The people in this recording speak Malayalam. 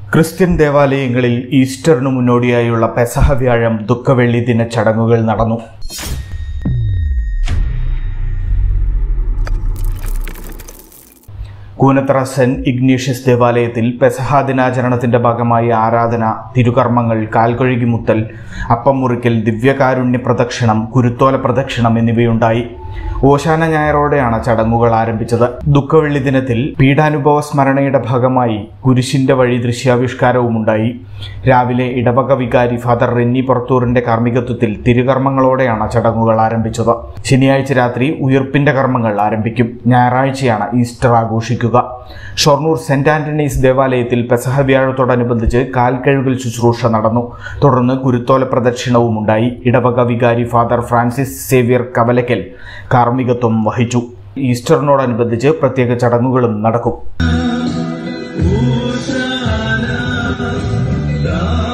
ക്രിസ്ത്യൻ ദേവാലയങ്ങളിൽ ഈസ്റ്ററിനു മുന്നോടിയായുള്ള പെസഹ വ്യാഴം ദുഃഖവെള്ളി ദിന ചടങ്ങുകൾ നടന്നു കൂനത്തറ സെന്റ് ഇഗ്നീഷ്യസ് ദേവാലയത്തിൽ പെസഹ ദിനാചരണത്തിന്റെ ഭാഗമായി ആരാധന തിരുകർമ്മങ്ങൾ കാൽകഴുകി മുത്തൽ അപ്പം മുറിക്കൽ ദിവ്യകാരുണ്യ പ്രദക്ഷിണം കുരുത്തോല പ്രദക്ഷിണം എന്നിവയുണ്ടായി ഓശാന ഞായറോടെയാണ് ചടങ്ങുകൾ ആരംഭിച്ചത് ദുഃഖവെള്ളി ദിനത്തിൽ പീഡാനുഭവ സ്മരണയുടെ ഭാഗമായി കുരിശിന്റെ വഴി ദൃശ്യാവിഷ്കാരവും ഉണ്ടായി രാവിലെ ഇടവക വികാരി ഫാദർ റെന്നി പുറത്തൂറിന്റെ കാർമ്മികത്വത്തിൽ തിരുകർമ്മങ്ങളോടെയാണ് ചടങ്ങുകൾ ആരംഭിച്ചത് ശനിയാഴ്ച രാത്രി ഉയർപ്പിന്റെ കർമ്മങ്ങൾ ആരംഭിക്കും ഞായറാഴ്ചയാണ് ഈസ്റ്റർ ആഘോഷിക്കുക ഷൊർണൂർ സെന്റ് ആന്റണീസ് ദേവാലയത്തിൽ പെസഹ വ്യാഴത്തോടനുബന്ധിച്ച് കാൽക്കഴുകൽ ശുശ്രൂഷ നടന്നു തുടർന്ന് കുരുത്തോല പ്രദക്ഷിണവും ഉണ്ടായി ഇടവക വികാരി ഫാദർ ഫ്രാൻസിസ് സേവ്യർ കവലക്കൽ കാർമ്മികത്വം വഹിച്ചു ഈസ്റ്ററിനോടനുബന്ധിച്ച് പ്രത്യേക ചടങ്ങുകളും നടക്കും Hosanna,